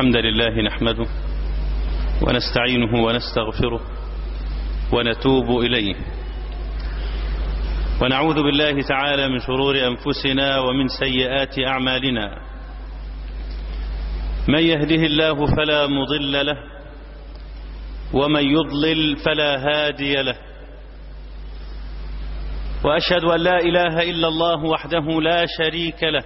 الحمد لله نحمده ونستعينه ونستغفره ونتوب إليه ونعوذ بالله تعالى من شرور أنفسنا ومن سيئات أعمالنا من يهده الله فلا مضل له ومن يضلل فلا هادي له وأشهد أن لا إله إلا الله وحده لا شريك له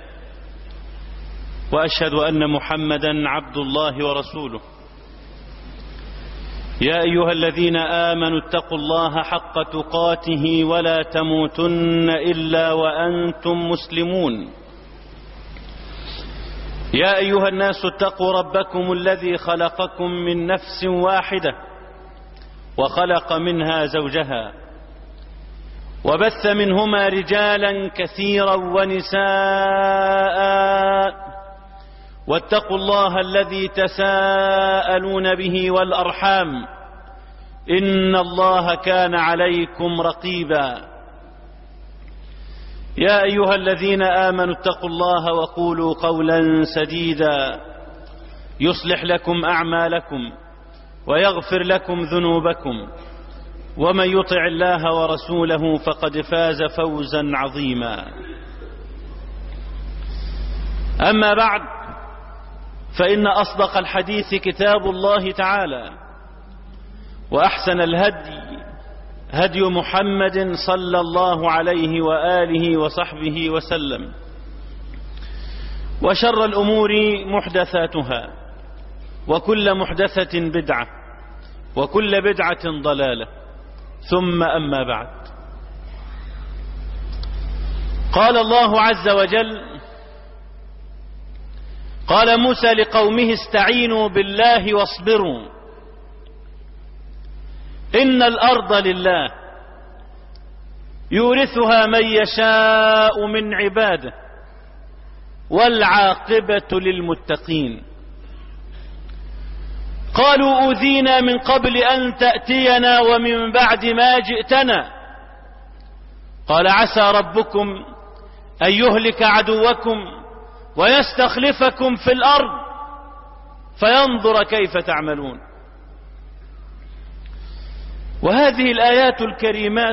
وأشهد أن محمدا عبد الله ورسوله يا أيها الذين آمنوا اتقوا الله حق تقاته ولا تموتن إلا وأنتم مسلمون يا أيها الناس اتقوا ربكم الذي خلقكم من نفس واحدة وخلق منها زوجها وبث منهما رجالا كثيرا ونساء واتقوا الله الذي تساءلون به والأرحام إن الله كان عليكم رقيبا يا أيها الذين آمنوا اتقوا الله وقولوا قولا سديدا يصلح لكم أعمالكم ويغفر لكم ذنوبكم ومن يطع الله ورسوله فقد فاز فوزا عظيما أما بعد فإن أصدق الحديث كتاب الله تعالى وأحسن الهدي هدي محمد صلى الله عليه وآله وصحبه وسلم وشر الأمور محدثاتها وكل محدثة بدعة وكل بدعة ضلالة ثم أما بعد قال الله عز وجل قال موسى لقومه استعينوا بالله واصبروا إن الأرض لله يورثها من يشاء من عباده والعاقبة للمتقين قالوا أوذينا من قبل أن تأتينا ومن بعد ما جئتنا قال عسى ربكم أن يهلك عدوكم ويستخلفكم في الأرض فينظر كيف تعملون وهذه الآيات الكريمات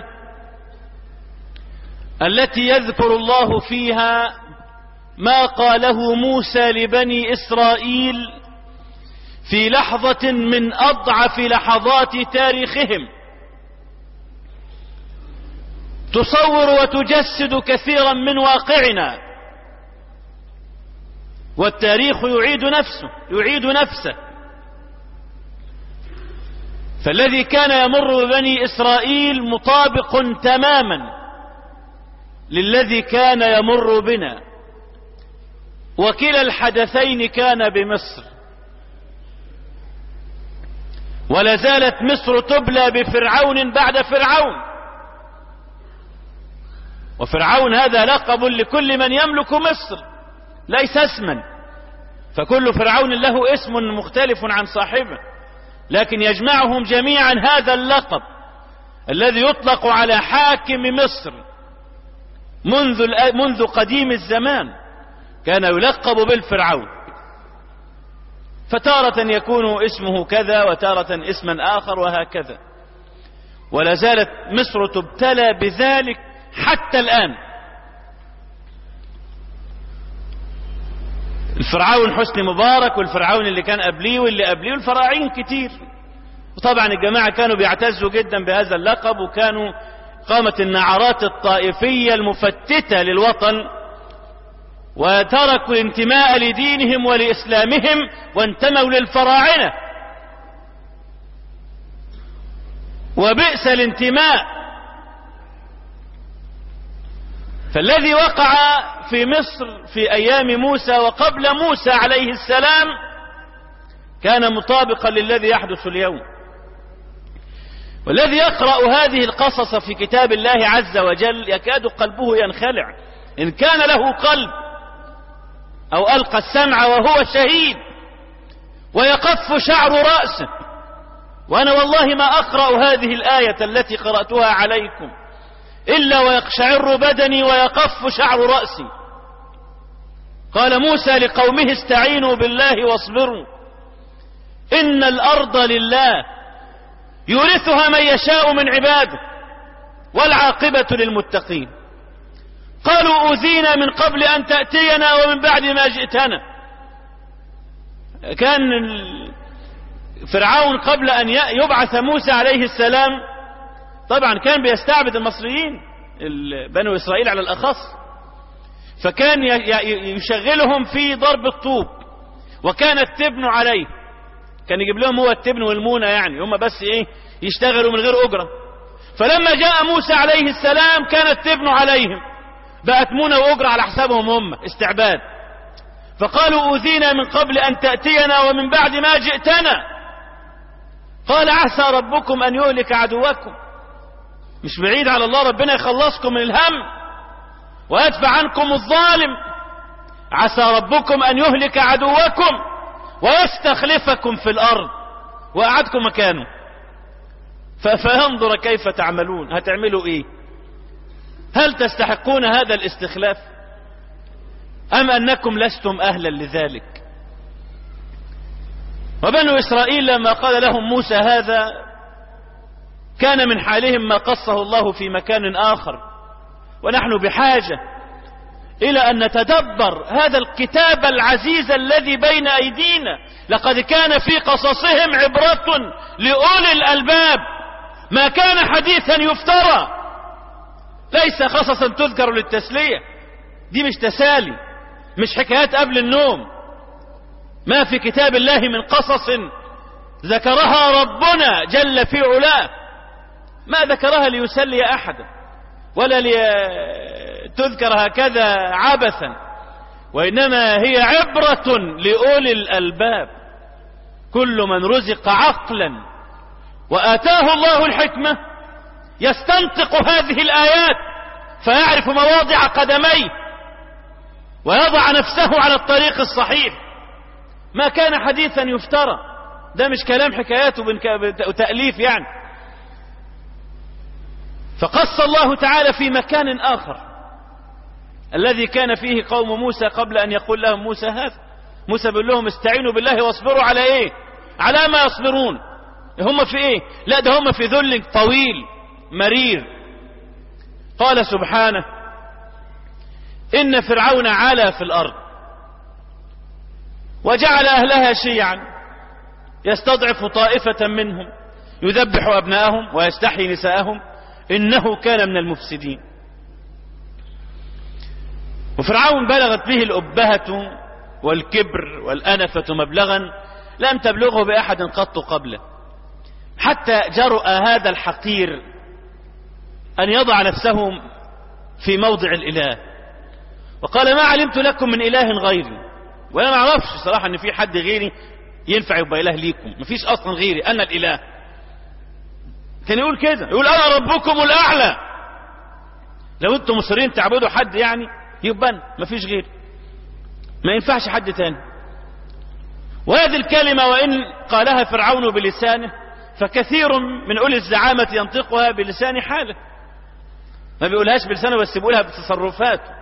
التي يذكر الله فيها ما قاله موسى لبني إسرائيل في لحظة من أضعف لحظات تاريخهم تصور وتجسد كثيرا من واقعنا والتاريخ يعيد نفسه يعيد نفسه فالذي كان يمر ببني إسرائيل مطابق تماما للذي كان يمر بنا وكلا الحدثين كان بمصر ولا زالت مصر تبلى بفرعون بعد فرعون وفرعون هذا لقب لكل من يملك مصر ليس اسما فكل فرعون له اسم مختلف عن صاحبه لكن يجمعهم جميعا هذا اللقب الذي يطلق على حاكم مصر منذ منذ قديم الزمان كان يلقب بالفرعون فتارة يكون اسمه كذا وتارة اسما آخر وهكذا ولا زالت مصر تبتلى بذلك حتى الآن الفرعون حسني مبارك والفرعون اللي كان قبليه واللي قبليه والفراعين كتير وطبعا الجماعة كانوا بيعتزوا جدا بهذا اللقب وكانوا قامت النعرات الطائفية المفتتة للوطن وتركوا الانتماء لدينهم ولإسلامهم وانتموا للفراعنة وبئس الانتماء فالذي وقع في مصر في أيام موسى وقبل موسى عليه السلام كان مطابقا للذي يحدث اليوم والذي يقرأ هذه القصص في كتاب الله عز وجل يكاد قلبه ينخلع إن كان له قلب أو ألقى السمع وهو شهيد ويقف شعر رأسه وأنا والله ما أقرأ هذه الآية التي قرأتها عليكم إلا ويقشعر بدني ويقف شعر رأسي قال موسى لقومه استعينوا بالله واصبروا إن الأرض لله يورثها من يشاء من عباده والعاقبة للمتقين قالوا أوذينا من قبل أن تأتينا ومن بعد ما جئتنا كان فرعون قبل أن يبعث موسى عليه السلام طبعا كان بيستعبد المصريين بنو إسرائيل على الأخص فكان يشغلهم في ضرب الطوب وكان التبن عليه كان يجيب لهم هو التبن والمونة يعني هم بس ايه يشتغلوا من غير أجرة فلما جاء موسى عليه السلام كان التبن عليهم بقت مونة وأجرة على حسابهم هم استعباد فقالوا أوذينا من قبل أن تأتينا ومن بعد ما جئتنا قال عسى ربكم أن يهلك عدوكم مش بعيد على الله ربنا يخلصكم من الهم ويدفع عنكم الظالم عسى ربكم أن يهلك عدوكم ويستخلفكم في الأرض وأعدكم مكانه فينظر كيف تعملون هتعملوا إيه هل تستحقون هذا الاستخلاف أم أنكم لستم أهلا لذلك وبنو إسرائيل لما قال لهم موسى هذا كان من حالهم ما قصه الله في مكان آخر ونحن بحاجة إلى أن نتدبر هذا الكتاب العزيز الذي بين أيدينا لقد كان في قصصهم عبرة لأولي الألباب ما كان حديثا يفترى ليس قصصا تذكر للتسلية دي مش تسالي مش حكايات قبل النوم ما في كتاب الله من قصص ذكرها ربنا جل في علاه ما ذكرها ليسلي أحدا ولا لتذكر هكذا عبثا وإنما هي عبرة لأولي الألباب كل من رزق عقلا وآتاه الله الحكمة يستنطق هذه الآيات فيعرف مواضع قدميه ويضع نفسه على الطريق الصحيح ما كان حديثا يفترى ده مش كلام حكايات وتأليف يعني فقص الله تعالى في مكان آخر الذي كان فيه قوم موسى قبل أن يقول لهم موسى هذا موسى بيقول لهم استعينوا بالله واصبروا على ايه على ما يصبرون هم في ايه لا ده هم في ذل طويل مرير قال سبحانه إن فرعون علا في الأرض وجعل أهلها شيعا يستضعف طائفة منهم يذبح أبناءهم ويستحيي نساءهم إنه كان من المفسدين وفرعون بلغت به الأبهة والكبر والأنفة مبلغا لم تبلغه بأحد قط قبله حتى جرؤ هذا الحقير أن يضع نفسه في موضع الإله وقال ما علمت لكم من إله غيري وأنا ما أعرفش صراحة أن في حد غيري ينفع يبقى إله ليكم مفيش أصلا غيري أنا الإله كان يقول كده يقول أنا ربكم الأعلى لو أنتم مصرين تعبدوا حد يعني يبقى أنا مفيش غير ما ينفعش حد تاني وهذه الكلمة وإن قالها فرعون بلسانه فكثير من أولي الزعامة ينطقها بلسان حاله ما بيقولهاش بلسانه بس بيقولها بتصرفاته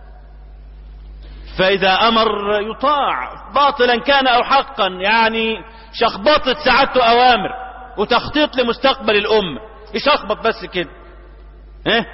فإذا أمر يطاع باطلا كان أو حقا يعني شخبطت سعادته أوامر وتخطيط لمستقبل الأمة يشخبط بس كده إيه؟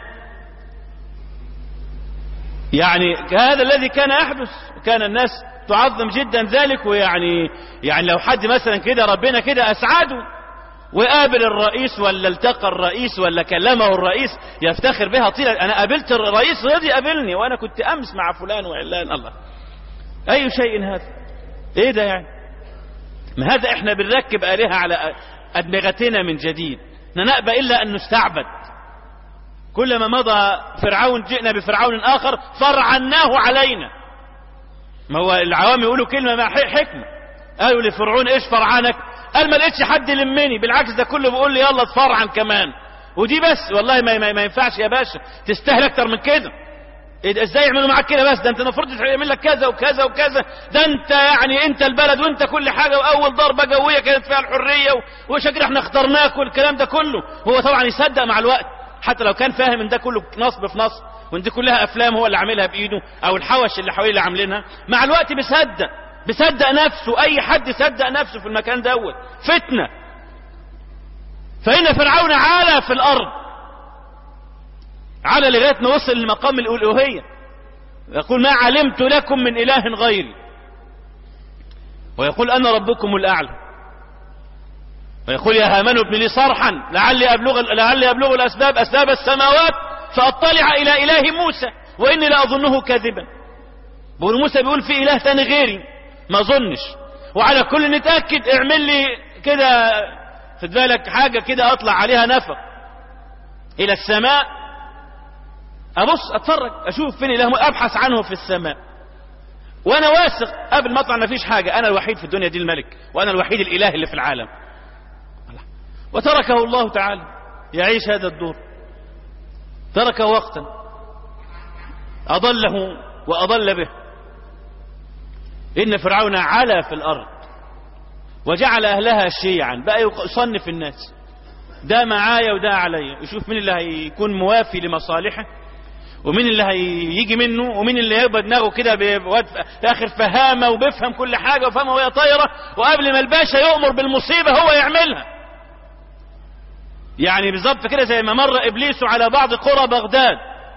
يعني هذا الذي كان يحدث كان الناس تعظم جدا ذلك ويعني يعني لو حد مثلا كده ربنا كده أسعده وقابل الرئيس ولا التقى الرئيس ولا كلمه الرئيس يفتخر بها طيلة انا قابلت الرئيس رضي قابلني وانا كنت امس مع فلان وعلان الله اي شيء هذا ايه ده يعني ما هذا احنا بنركب الهه على ادمغتنا من جديد لا نأبى الا ان نستعبد كلما مضى فرعون جئنا بفرعون اخر فرعناه علينا ما هو العوام يقولوا كلمه مع حكمه قالوا لفرعون ايش فرعنك قال ما لقيتش حد يلمني بالعكس ده كله بيقول لي يلا اتفرعن كمان ودي بس والله ما, ما, ما ينفعش يا باشا تستاهل اكتر من كده إيه ازاي يعملوا معاك كده بس ده انت المفروض يعمل لك كذا وكذا وكذا ده انت يعني انت البلد وانت كل حاجه واول ضربه جويه كانت فيها الحريه وشكل احنا اخترناك والكلام ده كله هو طبعا يصدق مع الوقت حتى لو كان فاهم ان ده كله نصب في نصب وان دي كلها افلام هو اللي عاملها بايده او الحوش اللي حواليه اللي عاملينها مع الوقت بيصدق بيصدق نفسه اي حد يصدق نفسه في المكان دوت فتنة فإن فرعون عالى في الأرض على لغاية ما وصل لمقام الألوهية يقول ما علمت لكم من إله غيري ويقول أنا ربكم الأعلى ويقول يا هامان ابن لي صرحا لعلي أبلغ, لعلي أبلغ الأسباب أسباب السماوات فأطلع إلى إله موسى وإني لأظنه كاذبا بقول موسى بيقول في إله تاني غيري ما أظنش وعلى كل نتأكد اعمل لي كده خد بالك حاجة كده أطلع عليها نفق إلى السماء أبص أتفرج أشوف فين إله أبحث عنه في السماء وأنا واثق قبل ما أطلع ما فيش حاجة أنا الوحيد في الدنيا دي الملك وأنا الوحيد الإله اللي في العالم وتركه الله تعالى يعيش هذا الدور ترك وقتا أضله وأضل به إن فرعون علا في الأرض وجعل أهلها شيعا بقى يصنف الناس ده معايا وده عليا يشوف مين اللي هيكون موافي لمصالحه ومين اللي هيجي منه ومين اللي هيبقى دماغه كده في اخر فهامه وبيفهم كل حاجه وفهمها وهي طايره وقبل ما الباشا يؤمر بالمصيبه هو يعملها يعني بالظبط كده زي ما مر ابليس على بعض قرى بغداد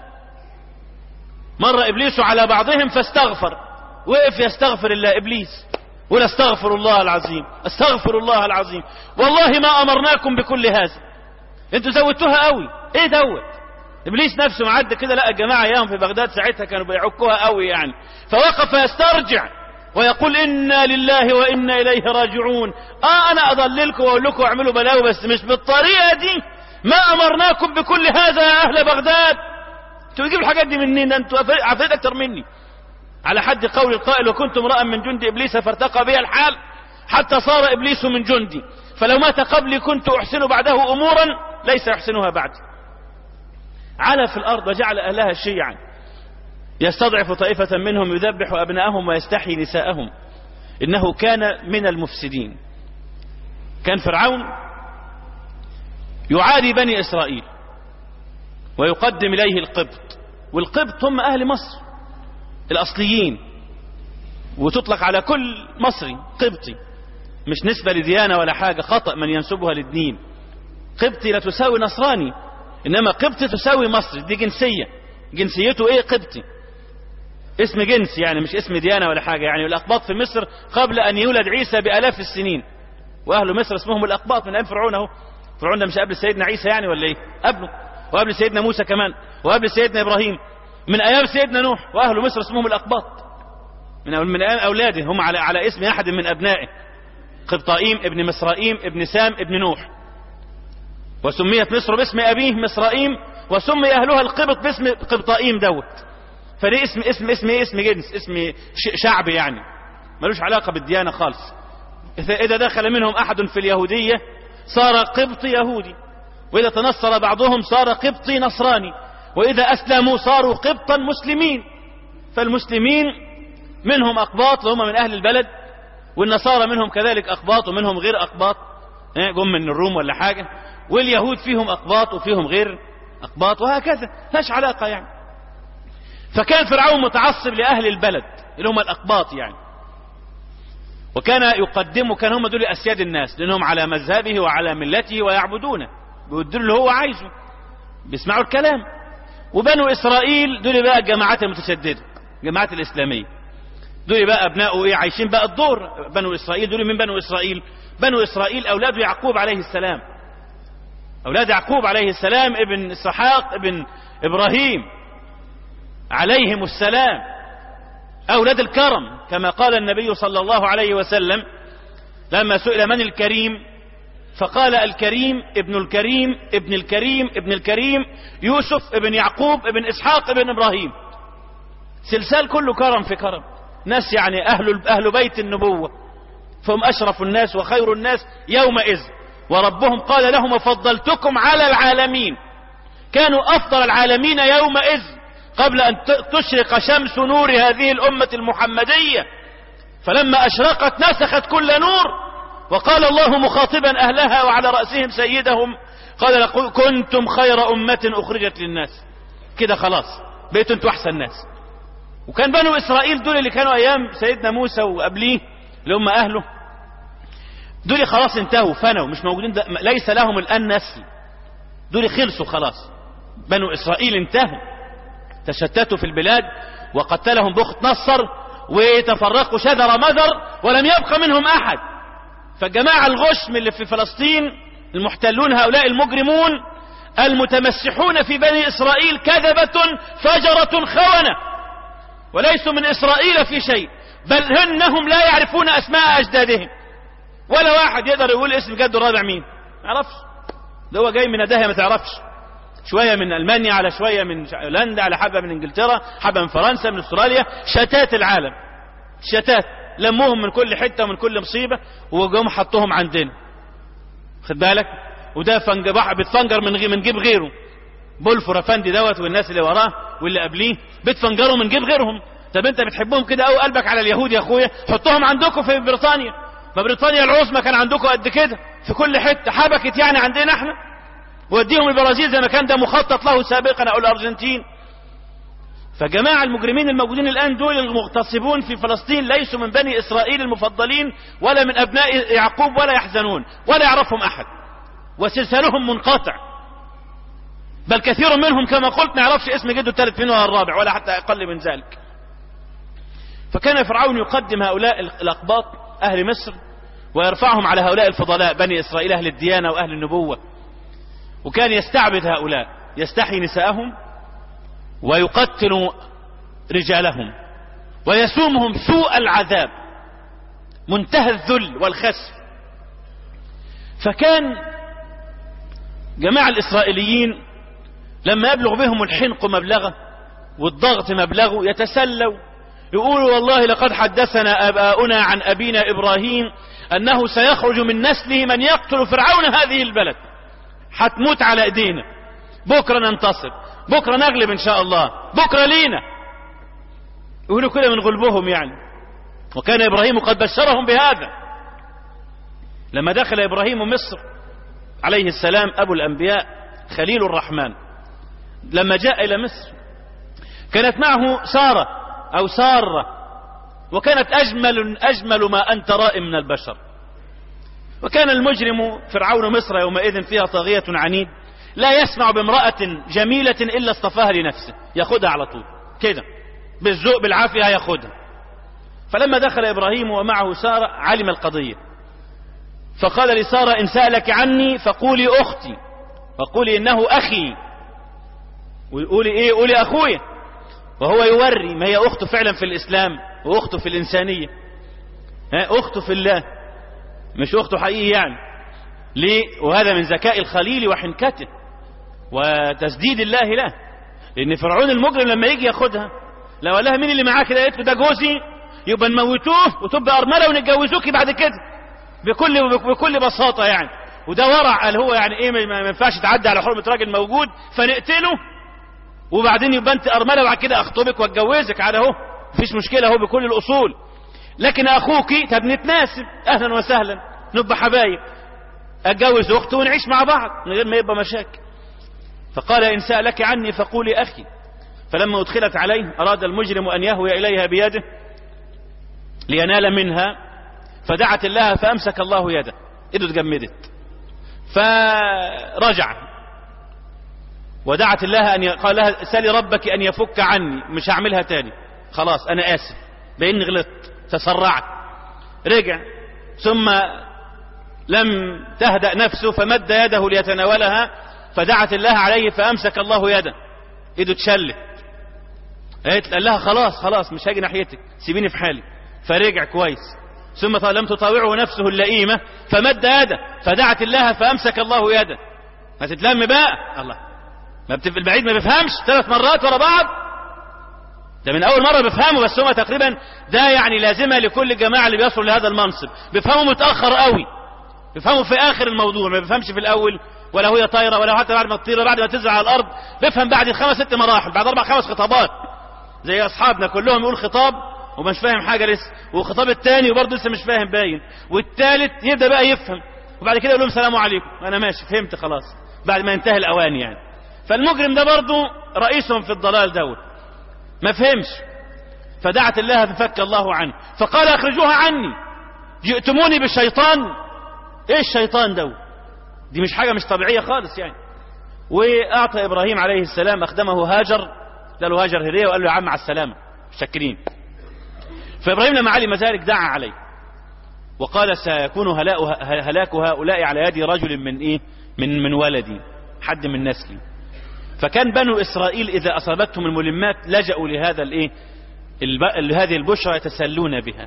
مر ابليس على بعضهم فاستغفر وقف يستغفر الله ابليس ولا استغفر الله العظيم استغفر الله العظيم والله ما امرناكم بكل هذا انتوا زودتوها قوي ايه دوت ابليس نفسه معدي كده لقى الجماعه ايام في بغداد ساعتها كانوا بيعكوها قوي يعني فوقف يسترجع ويقول انا لله وانا اليه راجعون اه انا اضللكم واقول لكم اعملوا بلاوي بس مش بالطريقه دي ما امرناكم بكل هذا يا اهل بغداد انتوا بتجيبوا الحاجات دي منين انتوا عارفين اكتر مني على حد قول القائل وكنت امرأ من جند ابليس فارتقى بي الحال حتى صار ابليس من جندي فلو مات قبلي كنت احسن بعده امورا ليس يحسنها بعدي على في الارض وجعل اهلها شيعا يستضعف طائفة منهم يذبح ابناءهم ويستحيي نساءهم انه كان من المفسدين كان فرعون يعادي بني اسرائيل ويقدم اليه القبط والقبط هم اهل مصر الاصليين وتطلق على كل مصري قبطي مش نسبة لديانة ولا حاجة خطأ من ينسبها للدين قبطي لا تساوي نصراني انما قبطي تساوي مصري دي جنسية جنسيته ايه قبطي اسم جنس يعني مش اسم ديانة ولا حاجة يعني الاقباط في مصر قبل ان يولد عيسى بالاف السنين واهل مصر اسمهم الاقباط من ايام فرعون اهو فرعون ده مش قبل سيدنا عيسى يعني ولا ايه قبله وقبل سيدنا موسى كمان وقبل سيدنا ابراهيم من ايام سيدنا نوح واهل مصر اسمهم الاقباط من من ايام اولاده هم على على اسم احد من ابنائه قبطائيم ابن مصرائيم ابن سام ابن نوح وسميت مصر باسم ابيه مصرائيم وسمي اهلها القبط باسم قبطائيم دوت فليه اسم اسم اسم ايه اسم جنس اسم شعب يعني ملوش علاقه بالديانه خالص اذا دخل منهم احد في اليهوديه صار قبطي يهودي واذا تنصر بعضهم صار قبطي نصراني واذا اسلموا صاروا قبطا مسلمين فالمسلمين منهم اقباط وهم من اهل البلد والنصارى منهم كذلك اقباط ومنهم غير اقباط جم من الروم ولا حاجه واليهود فيهم اقباط وفيهم غير اقباط وهكذا لاش علاقه يعني فكان فرعون متعصب لاهل البلد اللي هم الاقباط يعني وكان يقدمه كان هم دول اسياد الناس لانهم على مذهبه وعلى ملته ويعبدونه بيودوا اللي هو عايزه بيسمعوا الكلام وبنو اسرائيل دول بقى الجماعات المتشدده الجماعات الاسلاميه دول بقى ابنائه ايه عايشين بقى الدور بنو اسرائيل دول من بنو اسرائيل بنو اسرائيل اولاد يعقوب عليه السلام اولاد يعقوب عليه السلام ابن اسحاق ابن ابراهيم عليهم السلام اولاد الكرم كما قال النبي صلى الله عليه وسلم لما سئل من الكريم فقال الكريم ابن الكريم ابن الكريم ابن الكريم يوسف ابن يعقوب ابن اسحاق ابن ابراهيم سلسال كله كرم في كرم ناس يعني اهل اهل بيت النبوه فهم اشرف الناس وخير الناس يومئذ وربهم قال لهم وفضلتكم على العالمين كانوا افضل العالمين يومئذ قبل ان تشرق شمس نور هذه الامه المحمديه فلما اشرقت نسخت كل نور وقال الله مخاطبا اهلها وعلى راسهم سيدهم قال كنتم خير امه اخرجت للناس كده خلاص بقيتوا انتوا احسن ناس وكان بنو إسرائيل دول اللي كانوا أيام سيدنا موسى وقبليه اللي هم أهله دول خلاص انتهوا فنوا مش موجودين ده ليس لهم الآن نسل دول خلصوا خلاص بنو إسرائيل انتهوا تشتتوا في البلاد وقتلهم بخت نصر وتفرقوا شذر مذر ولم يبق منهم أحد فالجماعة الغشم اللي في فلسطين المحتلون هؤلاء المجرمون المتمسحون في بني إسرائيل كذبة فجرة خونة وليسوا من إسرائيل في شيء بل إنهم لا يعرفون أسماء أجدادهم ولا واحد يقدر يقول اسم جده الرابع مين ما يعرفش ده هو جاي من نداهية ما تعرفش شوية من ألمانيا على شوية من هولندا على حبة من انجلترا حبة من فرنسا من استراليا شتات العالم شتات لموهم من كل حتة ومن كل مصيبة وجم حطوهم عندنا خد بالك وده فنجبح بتفنجر من غي من جيب غيره بولفور افندي دوت والناس اللي وراه واللي قبليه بتفنجروا من جيب غيرهم طب انت بتحبهم كده قوي قلبك على اليهود يا اخويا حطهم عندكم في بريطانيا ما بريطانيا العظمى كان عندكم قد كده في كل حته حبكت يعني عندنا احنا وديهم البرازيل زي ما كان ده مخطط له سابقا او الارجنتين فجماعة المجرمين الموجودين الآن دول المغتصبون في فلسطين ليسوا من بني إسرائيل المفضلين ولا من أبناء يعقوب ولا يحزنون ولا يعرفهم أحد وسلسلهم منقطع بل كثير منهم كما قلت ما يعرفش اسم جده الثالث منه ولا الرابع ولا حتى أقل من ذلك فكان فرعون يقدم هؤلاء الأقباط أهل مصر ويرفعهم على هؤلاء الفضلاء بني إسرائيل أهل الديانة وأهل النبوة وكان يستعبد هؤلاء يستحي نساءهم ويقتل رجالهم ويسومهم سوء العذاب منتهى الذل والخسف فكان جماعة الإسرائيليين لما يبلغ بهم الحنق مبلغه والضغط مبلغه يتسلوا يقولوا والله لقد حدثنا آباؤنا عن أبينا إبراهيم أنه سيخرج من نسله من يقتل فرعون هذه البلد هتموت على ايدينا بكرة ننتصر بكرة نغلب ان شاء الله بكرة لينا يقولوا كده من غلبهم يعني وكان ابراهيم قد بشرهم بهذا لما دخل ابراهيم مصر عليه السلام ابو الانبياء خليل الرحمن لما جاء الى مصر كانت معه سارة او سارة وكانت اجمل اجمل ما انت رائم من البشر وكان المجرم فرعون مصر يومئذ فيها طاغية عنيد لا يسمع بامرأة جميلة إلا اصطفاها لنفسه ياخدها على طول كده بالذوق بالعافية ياخدها فلما دخل إبراهيم ومعه سارة علم القضية فقال لسارة إن سألك عني فقولي أختي وقولي إنه أخي ويقولي إيه قولي أخويا وهو يوري ما هي أخته فعلا في الإسلام وأخته في الإنسانية ها أخته في الله مش أخته حقيقي يعني ليه وهذا من ذكاء الخليل وحنكته وتسديد الله له لأن فرعون المجرم لما يجي ياخدها لو قال لها مين اللي معاك كده قالت له ده جوزي يبقى نموتوه وتبقى أرملة ونتجوزوكي بعد كده بكل بكل بساطة يعني وده ورع قال هو يعني ايه ما ينفعش تعدي على حرمة راجل موجود فنقتله وبعدين يبقى انت أرملة وبعد كده أخطبك واتجوزك على اهو مفيش مشكلة اهو بكل الأصول لكن اخوك طب نتناسب اهلا وسهلا نبقى حبايب اتجوز اخته ونعيش مع بعض من غير ما يبقى مشاكل فقال ان سالك عني فقولي اخي فلما ادخلت عليه اراد المجرم ان يهوي اليها بيده لينال منها فدعت الله فامسك الله يده ايده اتجمدت فرجع ودعت الله ان قال لها سالي ربك ان يفك عني مش هعملها تاني خلاص انا اسف باني غلطت تسرعت رجع ثم لم تهدأ نفسه فمد يده ليتناولها فدعت الله عليه فأمسك الله يده ايده اتشلت قالت قال لها خلاص خلاص مش هاجي ناحيتك سيبيني في حالي فرجع كويس ثم لم تطاوعه نفسه اللئيمة فمد يده فدعت الله فأمسك الله يده ما تتلم بقى الله ما بتف... البعيد ما بيفهمش ثلاث مرات ورا بعض ده من اول مره بيفهموا بس هم تقريبا ده يعني لازمه لكل الجماعه اللي بيصلوا لهذا المنصب بيفهموا متاخر قوي بيفهموا في اخر الموضوع ما بيفهمش في الاول ولا هي طايره ولا حتى بعد ما تطير بعد ما تنزل على الارض بيفهم بعد خمس ست مراحل بعد اربع خمس خطابات زي اصحابنا كلهم يقول خطاب ومش فاهم حاجه لسه والخطاب الثاني وبرضه لسه مش فاهم باين والثالث يبدا بقى يفهم وبعد كده يقول لهم سلام عليكم انا ماشي فهمت خلاص بعد ما ينتهي الاوان يعني فالمجرم ده برضه رئيسهم في الضلال دوت ما فهمش فدعت الله ففك الله عنه فقال اخرجوها عني جئتموني بالشيطان ايه الشيطان ده دي مش حاجة مش طبيعية خالص يعني واعطى ابراهيم عليه السلام اخدمه هاجر قال له هاجر هديه وقال له يا عم على السلامة شاكرين فابراهيم لما علم ذلك دعا عليه وقال سيكون هلاك هؤلاء على يد رجل من ايه من من ولدي حد من نسلي فكان بنو اسرائيل اذا اصابتهم الملمات لجأوا لهذا الايه لهذه البشرى يتسلون بها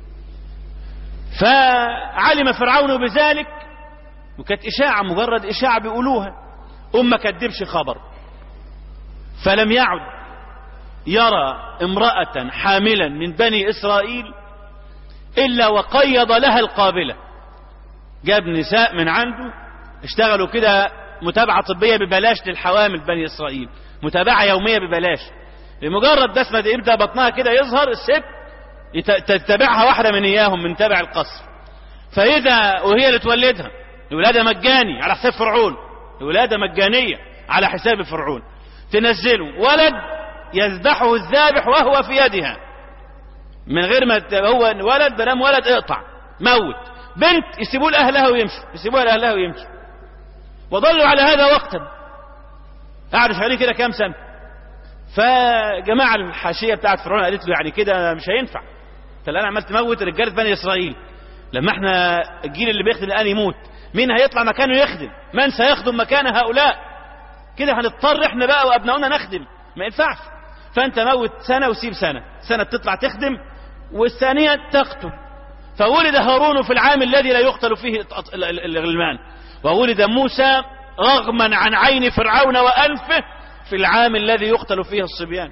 فعلم فرعون بذلك وكانت اشاعة مجرد اشاعة بيقولوها أم كدبش خبر فلم يعد يرى امرأة حاملا من بني إسرائيل إلا وقيض لها القابلة جاب نساء من عنده اشتغلوا كده متابعة طبية ببلاش للحوامل بني إسرائيل متابعة يومية ببلاش لمجرد بس ما يبدأ بطنها كده يظهر الست تتبعها واحدة من إياهم من تبع القصر فإذا وهي اللي تولدها الولادة مجاني على حساب فرعون الولادة مجانية على حساب فرعون تنزله ولد يذبحه الذابح وهو في يدها من غير ما هو ولد بنام ولد اقطع موت بنت يسيبوه لأهلها ويمشوا يسيبوها لأهلها ويمشوا وظلوا على هذا وقتا قعدوا شغالين كده كام سنة فجماعة الحاشية بتاعت فرعون قالت له يعني كده مش هينفع انت الآن عمال تموت رجالة بني إسرائيل لما احنا الجيل اللي بيخدم الآن يموت مين هيطلع مكانه يخدم من سيخدم مكان هؤلاء كده هنضطر احنا بقى وابنائنا نخدم ما ينفعش فانت موت سنة وسيب سنة سنة تطلع تخدم والثانية تقتل فولد هارون في العام الذي لا يقتل فيه الغلمان وولد موسى رغما عن عين فرعون وأنفه في العام الذي يقتل فيه الصبيان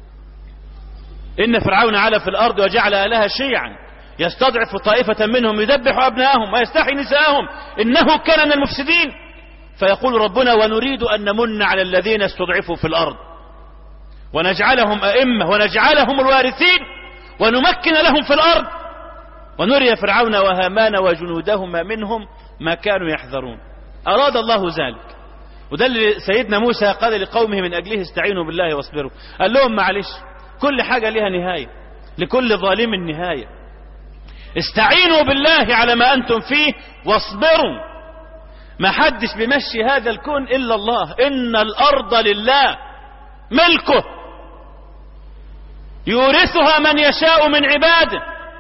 إن فرعون علا في الأرض وجعل أهلها شيعا يستضعف طائفة منهم يذبح أبناءهم ويستحي نساءهم إنه كان من المفسدين فيقول ربنا ونريد أن نمن على الذين استضعفوا في الأرض ونجعلهم أئمة ونجعلهم الوارثين ونمكن لهم في الأرض ونري فرعون وهامان وجنودهما منهم ما كانوا يحذرون أراد الله ذلك وده اللي سيدنا موسى قال لقومه من أجله استعينوا بالله واصبروا قال لهم معلش كل حاجة لها نهاية لكل ظالم نهاية استعينوا بالله على ما أنتم فيه واصبروا ما حدش بيمشي هذا الكون إلا الله إن الأرض لله ملكه يورثها من يشاء من عباده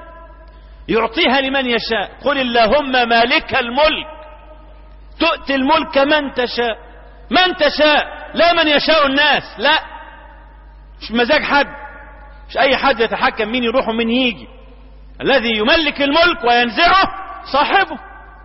يعطيها لمن يشاء قل اللهم مالك الملك تؤتي الملك من تشاء من تشاء لا من يشاء الناس لا مش مزاج حد مش اي حد يتحكم مين يروح ومين يجي الذي يملك الملك وينزعه صاحبه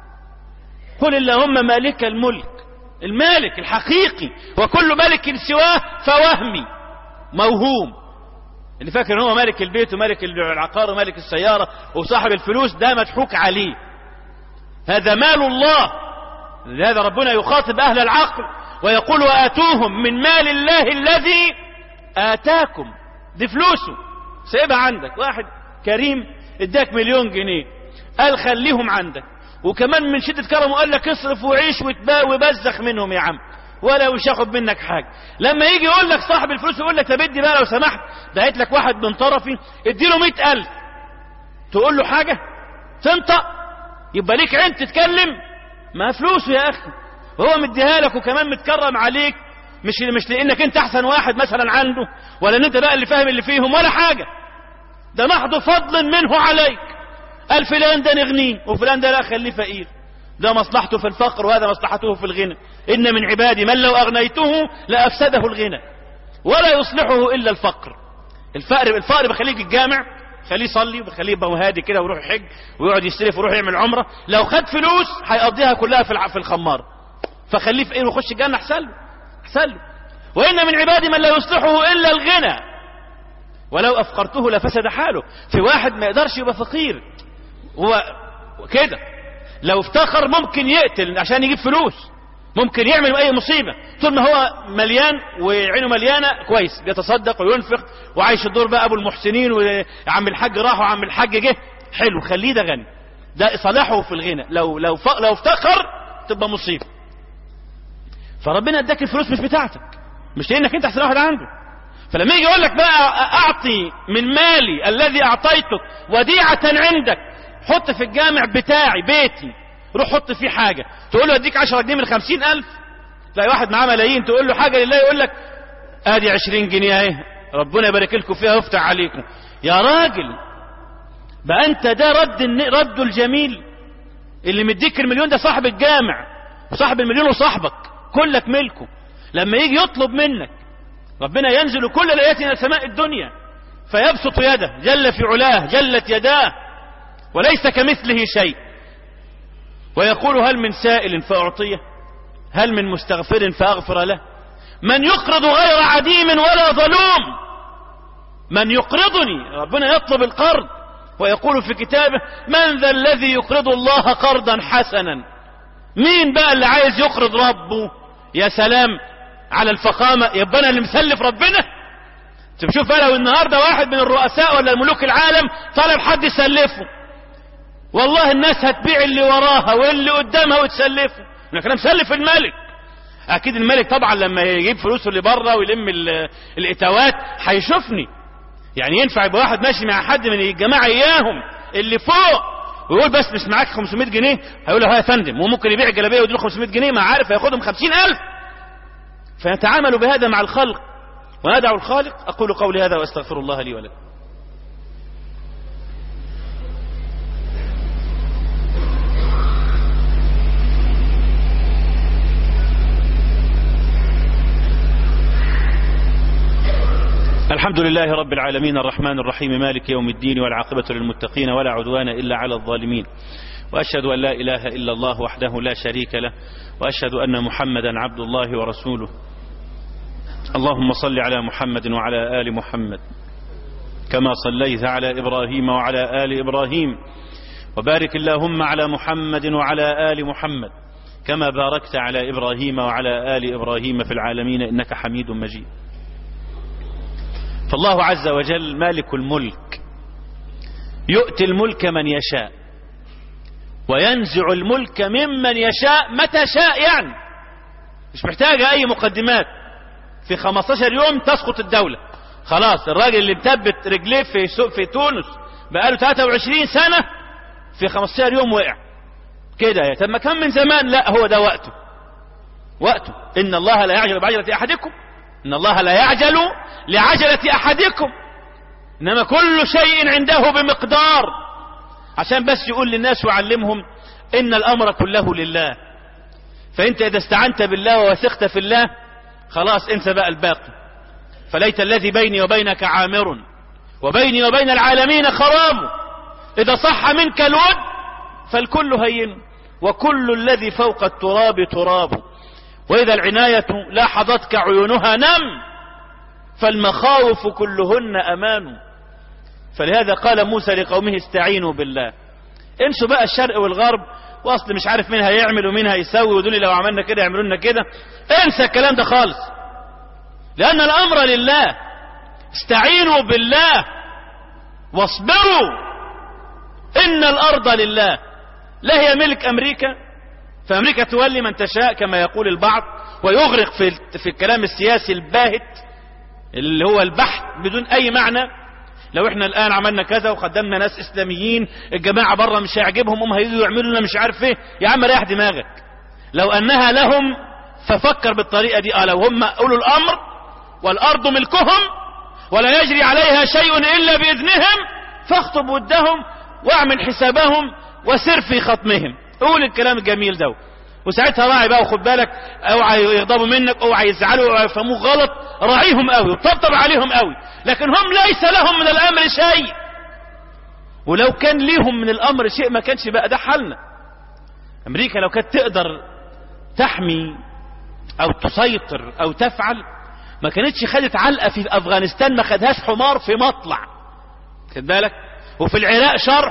قل اللهم مالك الملك المالك الحقيقي وكل ملك سواه فوهمي موهوم اللي فاكر ان هو مالك البيت ومالك العقار ومالك السيارة وصاحب الفلوس ده مضحوك عليه هذا مال الله لهذا ربنا يخاطب اهل العقل ويقول واتوهم من مال الله الذي اتاكم دي فلوسه سيبها عندك واحد كريم اداك مليون جنيه قال خليهم عندك وكمان من شدة كرمه قال لك اصرف وعيش وبزخ منهم يا عم ولا مش هاخد منك حاجة لما يجي يقول لك صاحب الفلوس يقول لك طب ادي بقى لو سمحت دعيت لك واحد من طرفي اديله مئة ألف تقول له حاجة تنطق يبقى ليك عين تتكلم ما فلوسه يا أخي وهو مديها لك وكمان متكرم عليك مش مش لانك انت احسن واحد مثلا عنده ولا ان انت بقى اللي فاهم اللي فيهم ولا حاجة ده محض فضل منه عليك قال فلان ده نغنيه وفلان ده لا خليه فقير ده مصلحته في الفقر وهذا مصلحته في الغنى إن من عبادي من لو أغنيته لأفسده الغنى ولا يصلحه إلا الفقر الفقر الفقر بخليك الجامع خليه يصلي وبخليه يبقى هادي كده ويروح يحج ويقعد يستلف ويروح يعمل عمره لو خد فلوس هيقضيها كلها في في الخمار فخليه فقير ويخش الجنه احسن له احسن له وان من عبادي من لا يصلحه الا الغنى ولو افقرته لفسد حاله في واحد ما يقدرش يبقى فقير هو كده لو افتخر ممكن يقتل عشان يجيب فلوس ممكن يعمل اي مصيبة طول ما هو مليان وعينه مليانة كويس بيتصدق وينفق وعايش الدور بقى ابو المحسنين وعم الحاج راح وعم الحاج جه حلو خليه ده غني ده صلاحه في الغنى لو لو ف... لو افتخر تبقى مصيبة فربنا اداك الفلوس مش بتاعتك مش لانك انت احسن واحد عنده فلما يجي يقول لك بقى اعطي من مالي الذي اعطيتك وديعة عندك حط في الجامع بتاعي بيتي روح حط فيه حاجة تقول له اديك 10 جنيه من خمسين الف تلاقي واحد معاه ملايين تقول له حاجة لله يقول لك ادي 20 جنيه اهي ربنا يبارك لكم فيها ويفتح عليكم يا راجل بقى انت ده رد رد الجميل اللي مديك المليون ده صاحب الجامع وصاحب المليون وصاحبك كلك ملكه لما يجي يطلب منك ربنا ينزل كل الايات الى سماء الدنيا فيبسط يده جل في علاه جلت يداه وليس كمثله شيء ويقول هل من سائل فاعطيه هل من مستغفر فاغفر له من يقرض غير عديم ولا ظلوم من يقرضني ربنا يطلب القرض ويقول في كتابه من ذا الذي يقرض الله قرضا حسنا مين بقى اللي عايز يقرض ربه يا سلام على الفخامة يبقى انا اللي مسلف ربنا تشوف لو النهاردة واحد من الرؤساء ولا الملوك العالم طلب حد يسلفه والله الناس هتبيع اللي وراها واللي قدامها وتسلفه لكن مسلف الملك اكيد الملك طبعا لما يجيب فلوسه اللي بره ويلم الاتوات هيشوفني يعني ينفع يبقى واحد ماشي مع حد من الجماعه اياهم اللي فوق ويقول بس مش معاك 500 جنيه هيقول له يا فندم وممكن يبيع الجلابيه ويديله 500 جنيه ما عارف هياخدهم 50000 فيتعاملوا بهذا مع الخلق وندعو الخالق اقول قولي هذا واستغفر الله لي ولكم الحمد لله رب العالمين الرحمن الرحيم مالك يوم الدين والعاقبة للمتقين ولا عدوان إلا على الظالمين وأشهد أن لا إله إلا الله وحده لا شريك له وأشهد أن محمدا عبد الله ورسوله اللهم صل على محمد وعلى آل محمد كما صليت على إبراهيم وعلى آل إبراهيم وبارك اللهم على محمد وعلى آل محمد كما باركت على إبراهيم وعلى آل إبراهيم في العالمين إنك حميد مجيد فالله عز وجل مالك الملك يؤتي الملك من يشاء وينزع الملك ممن يشاء متى شاء يعني مش محتاجة أي مقدمات في 15 يوم تسقط الدولة خلاص الراجل اللي مثبت رجليه في في تونس بقاله 23 سنة في 15 يوم وقع كده يا طب ما كان من زمان لا هو ده وقته وقته إن الله لا يعجل بعجلة أحدكم إن الله لا يعجل لعجلة أحدكم إنما كل شيء عنده بمقدار عشان بس يقول للناس ويعلمهم إن الأمر كله لله فأنت إذا استعنت بالله ووثقت في الله خلاص انسى بقى الباقي فليت الذي بيني وبينك عامر وبيني وبين العالمين خرام إذا صح منك الود فالكل هين وكل الذي فوق التراب تراب وإذا العناية لاحظتك عيونها نم فالمخاوف كلهن أمان فلهذا قال موسى لقومه استعينوا بالله انسوا بقى الشرق والغرب واصل مش عارف مين هيعمل ومين هيسوي ودول لو عملنا كده يعملوا لنا كده انسى الكلام ده خالص لأن الأمر لله استعينوا بالله واصبروا إن الأرض لله لا هي ملك أمريكا فأمريكا تولي من تشاء كما يقول البعض ويغرق في في الكلام السياسي الباهت اللي هو البحث بدون أي معنى لو احنا الآن عملنا كذا وقدمنا ناس إسلاميين الجماعة بره مش هيعجبهم هم هيجوا يعملوا لنا مش عارف ايه يا عم ريح دماغك لو أنها لهم ففكر بالطريقة دي اه لو هم أولو الأمر والأرض ملكهم ولا يجري عليها شيء إلا بإذنهم فاخطب ودهم واعمل حسابهم وسر في خطمهم قول الكلام الجميل ده وساعتها راعي بقى وخد بالك اوعى يغضبوا منك اوعى يزعلوا اوعى يفهموك غلط راعيهم قوي وطبطب عليهم قوي لكن هم ليس لهم من الامر شيء ولو كان ليهم من الامر شيء ما كانش بقى ده حالنا امريكا لو كانت تقدر تحمي او تسيطر او تفعل ما كانتش خدت علقه في افغانستان ما خدهاش حمار في مطلع خد بالك وفي العراق شرح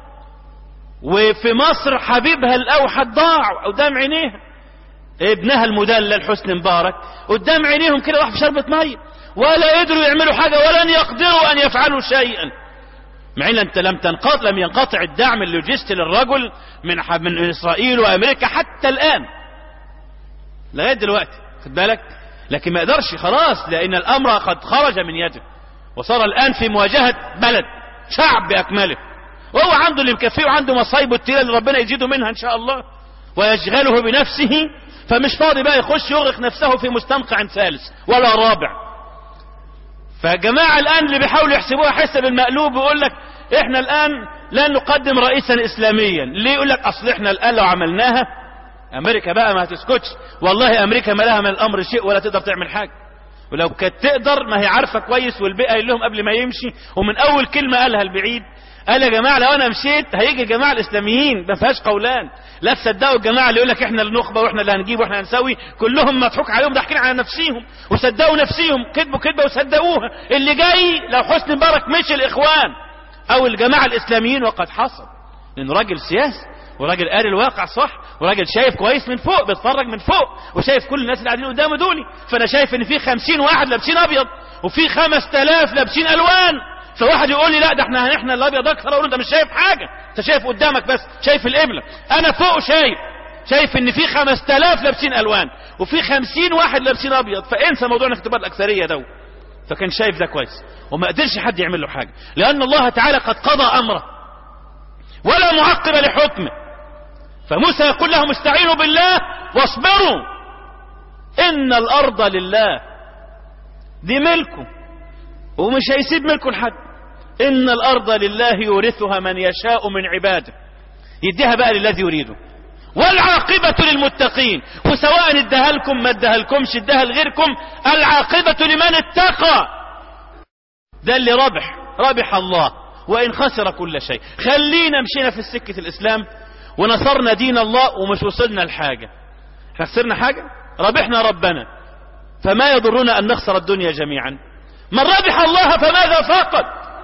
وفي مصر حبيبها الاوحد ضاع قدام عينيها ابنها المدلل حسني مبارك قدام عينيهم كده راح في شربة مية ولا قدروا يعملوا حاجة ولن يقدروا ان يفعلوا شيئا مع ان انت لم تنقطع لم ينقطع الدعم اللوجستي للرجل من من اسرائيل وامريكا حتى الان لغايه دلوقتي خد بالك لكن ما يقدرش خلاص لأن الأمر قد خرج من يده وصار الآن في مواجهة بلد شعب بأكمله وهو عنده اللي مكفيه وعنده مصايبه التقيلة اللي ربنا يزيده منها إن شاء الله ويشغله بنفسه فمش فاضي بقى يخش يغرق نفسه في مستنقع ثالث ولا رابع فجماعة الآن اللي بيحاولوا يحسبوها حسب المقلوب ويقول لك احنا الآن لا نقدم رئيسا إسلاميا ليه يقول لك أصل احنا الآن لو عملناها أمريكا بقى ما هتسكتش والله أمريكا ما لها من الأمر شيء ولا تقدر تعمل حاجة ولو كانت تقدر ما هي عارفة كويس والبيئة قال لهم قبل ما يمشي ومن أول كلمة قالها البعيد قال يا جماعة لو أنا مشيت هيجي الجماعة الإسلاميين ما فيهاش قولان لا تصدقوا الجماعة اللي يقول لك احنا النخبة واحنا اللي هنجيب واحنا هنسوي كلهم مضحوك عليهم ضاحكين على نفسيهم وصدقوا نفسيهم كذبوا كذبة وصدقوها اللي جاي لو حسني مبارك مش الإخوان أو الجماعة الإسلاميين وقد حصل لأنه راجل سياسي وراجل قاري الواقع صح وراجل شايف كويس من فوق بيتفرج من فوق وشايف كل الناس اللي قاعدين قدامه دولي فانا شايف ان في خمسين واحد لابسين ابيض وفي خمس تلاف لابسين الوان فواحد يقول لي لا ده احنا احنا الابيض اكثر اقول له انت مش شايف حاجه انت شايف قدامك بس شايف القبله انا فوق شايف شايف ان في خمس تلاف لابسين الوان وفي خمسين واحد لابسين ابيض فانسى موضوع اختبار الاكثريه ده فكان شايف ده كويس وما قدرش حد يعمل له حاجه لان الله تعالى قد قضى امره ولا معقب لحكمه فموسى يقول لهم استعينوا بالله واصبروا ان الارض لله دي ملكه ومش هيسيب ملكه لحد ان الارض لله يورثها من يشاء من عباده يديها بقى للذي يريده والعاقبة للمتقين وسواء ادها لكم ما ادها لكمش ادها لغيركم العاقبة لمن اتقى ده اللي ربح ربح الله وان خسر كل شيء خلينا مشينا في سكة الاسلام ونصرنا دين الله ومش وصلنا لحاجة احنا خسرنا حاجة ربحنا ربنا فما يضرنا ان نخسر الدنيا جميعا من ربح الله فماذا فقد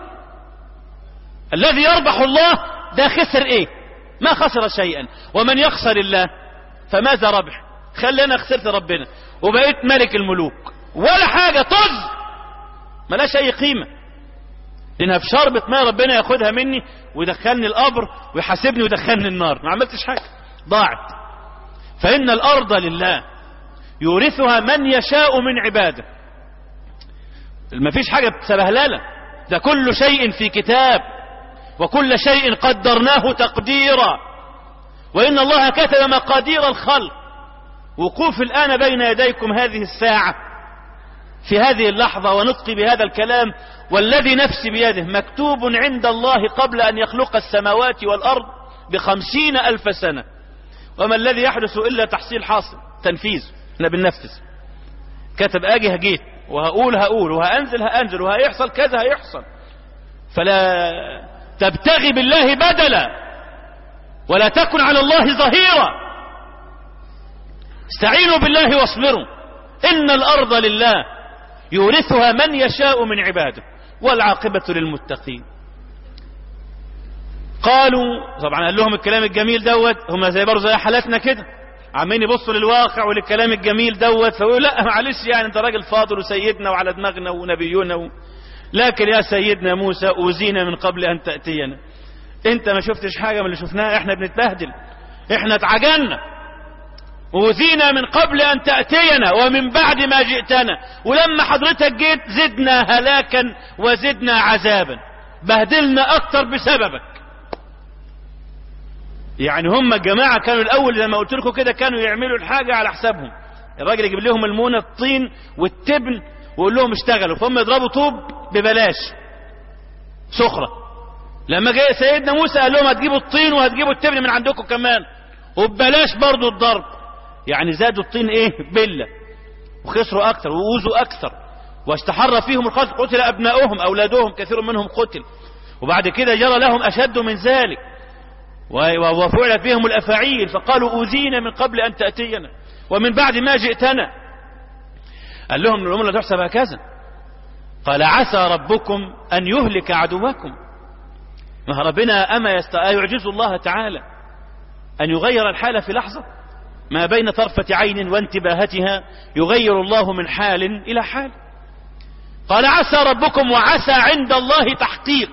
الذي يربح الله ده خسر ايه ما خسر شيئا ومن يخسر الله فماذا ربح خلي انا خسرت ربنا وبقيت ملك الملوك ولا حاجة طز ملاش اي قيمة لانها في شربة ما ربنا ياخدها مني ويدخلني القبر ويحاسبني ويدخلني النار ما عملتش حاجة ضاعت فإن الأرض لله يورثها من يشاء من عباده ما فيش حاجة سبهللة ده كل شيء في كتاب وكل شيء قدرناه تقديرا وإن الله كتب مقادير الخلق وقوف الآن بين يديكم هذه الساعة في هذه اللحظة ونطقي بهذا الكلام والذي نفسي بيده مكتوب عند الله قبل أن يخلق السماوات والأرض بخمسين ألف سنة وما الذي يحدث إلا تحصيل حاصل تنفيذ احنا بننفذ كتب اجي هجيت وهقول هقول وهأنزل هأنزل وهيحصل كذا هيحصل فلا تبتغي بالله بدلا ولا تكن على الله ظهيرا استعينوا بالله واصبروا إن الأرض لله يورثها من يشاء من عباده والعاقبة للمتقين قالوا طبعا قال لهم الكلام الجميل دوت هم زي برضه زي حالاتنا كده عمالين يبصوا للواقع وللكلام الجميل دوت فيقولوا لا معلش يعني انت راجل فاضل وسيدنا وعلى دماغنا ونبينا و... لكن يا سيدنا موسى اوذينا من قبل ان تاتينا انت ما شفتش حاجه من اللي شفناها احنا بنتبهدل احنا اتعجلنا اوذينا من قبل ان تاتينا ومن بعد ما جئتنا ولما حضرتك جيت زدنا هلاكا وزدنا عذابا بهدلنا اكتر بسببك يعني هم الجماعة كانوا الأول زي ما قلت لكم كده كانوا يعملوا الحاجة على حسابهم الراجل يجيب لهم المونة الطين والتبن ويقول لهم اشتغلوا فهم يضربوا طوب ببلاش سخرة لما جاء سيدنا موسى قال لهم هتجيبوا الطين وهتجيبوا التبن من عندكم كمان وببلاش برضو الضرب يعني زادوا الطين ايه بلة وخسروا اكثر ووزوا اكثر واستحر فيهم القتل قتل ابناؤهم اولادهم كثير منهم قتل وبعد كده جرى لهم اشد من ذلك وفعلت بهم الأفاعيل فقالوا أوذينا من قبل أن تأتينا ومن بعد ما جئتنا قال لهم الأمور لا تحسب هكذا قال عسى ربكم أن يهلك عدوكم ما ربنا أما يست... يعجز الله تعالى أن يغير الحالة في لحظة ما بين طرفة عين وانتباهتها يغير الله من حال إلى حال قال عسى ربكم وعسى عند الله تحقيق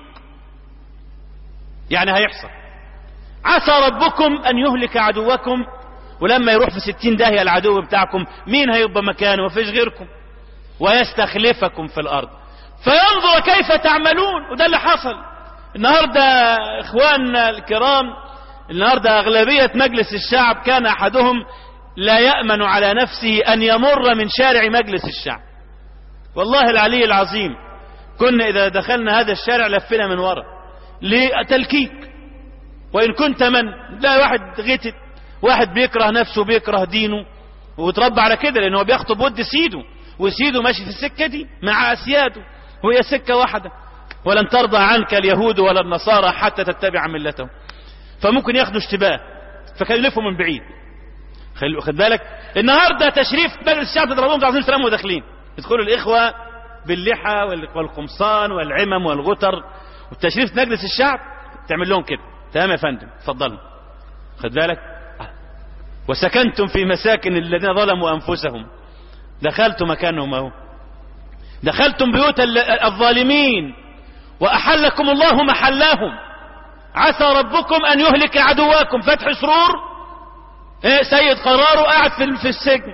يعني هيحصل عسى ربكم أن يهلك عدوكم ولما يروح في ستين داهية العدو بتاعكم مين هيبقى مكانه مفيش غيركم ويستخلفكم في الأرض فينظر كيف تعملون وده اللي حصل النهاردة إخواننا الكرام النهاردة أغلبية مجلس الشعب كان أحدهم لا يأمن على نفسه أن يمر من شارع مجلس الشعب والله العلي العظيم كنا إذا دخلنا هذا الشارع لفنا من وراء لتلكيك وإن كنت من لا واحد غتت واحد بيكره نفسه بيكره دينه وتربى على كده لأنه بيخطب ود سيده وسيده ماشي في السكة دي مع أسياده وهي سكة واحدة ولن ترضى عنك اليهود ولا النصارى حتى تتبع ملتهم فممكن ياخدوا اشتباه فكانوا يلفوا من بعيد خد بالك النهارده تشريف مجلس الشعب تضربهم تعظيم سلام وداخلين يدخلوا الاخوه باللحى والقمصان والعمم والغتر والتشريف مجلس الشعب تعمل لهم كده تمام يا فندم اتفضلوا خد بالك وسكنتم في مساكن الذين ظلموا انفسهم دخلتم مكانهم اهو دخلتم بيوت الظالمين واحلكم الله محلاهم عسى ربكم ان يهلك عدواكم فتح سرور إيه سيد قراره قاعد في في السجن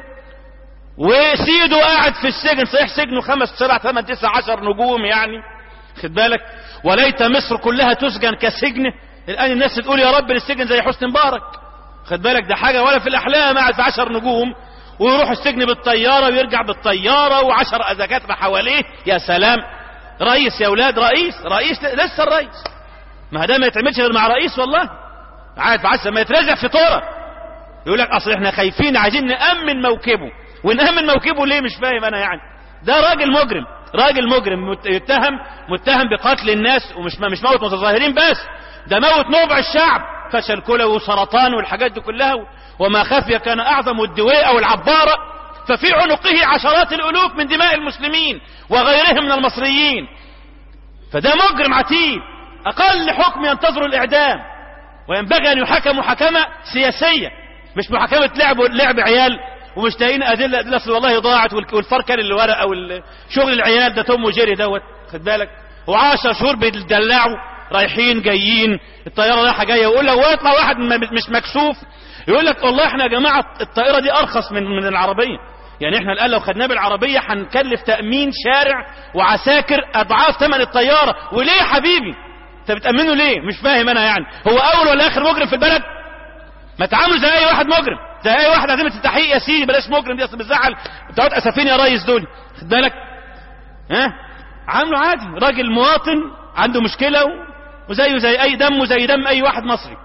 وسيده قاعد في السجن صحيح سجنه خمس سبع ثمان تسع عشر نجوم يعني خد بالك وليت مصر كلها تسجن كسجن الان الناس تقول يا رب السجن زي حسني مبارك خد بالك ده حاجه ولا في الاحلام قاعد في عشر نجوم ويروح السجن بالطياره ويرجع بالطياره وعشر دكاتره حواليه يا سلام رئيس يا اولاد رئيس رئيس لسه الرئيس ما ده ما يتعملش غير مع رئيس والله قاعد في عشر ما يترزع في طوره يقول لك اصل احنا خايفين عايزين نامن موكبه ونامن موكبه ليه مش فاهم انا يعني ده راجل مجرم راجل مجرم يتهم متهم بقتل الناس ومش مش موت متظاهرين بس ده موت نوبع الشعب فشل كلوي وسرطان والحاجات دي كلها وما خفي كان اعظم الدويقه والعباره ففي عنقه عشرات الالوف من دماء المسلمين وغيرهم من المصريين فده مجرم عتيب اقل حكم ينتظر الاعدام وينبغي ان يحكم محاكمه سياسيه مش محاكمة لعب لعب عيال ومش تلاقيين أدلة أدلة أصل والله ضاعت والفركر اللي ورا أو شغل العيال ده توم وجيري دوت خد بالك وعشر شهور بيدلعوا رايحين جايين الطيارة رايحة جاية ويقول لك ويطلع واحد مش مكسوف يقول لك والله احنا يا جماعة الطائرة دي أرخص من من العربية يعني احنا الآن لو خدناه بالعربية هنكلف تأمين شارع وعساكر أضعاف ثمن الطيارة وليه يا حبيبي انت بتأمنه ليه مش فاهم انا يعني هو أول ولا آخر مجرم في البلد ما تعاملوا زي اي واحد مجرم زي اي واحد عزيمة التحقيق يا سيدي بلاش مجرم دي اصل بتزعل بتقعد اسفين يا ريس دول خد بالك ها عامله عادي راجل مواطن عنده مشكلة وزيه زي اي دمه زي دم اي واحد مصري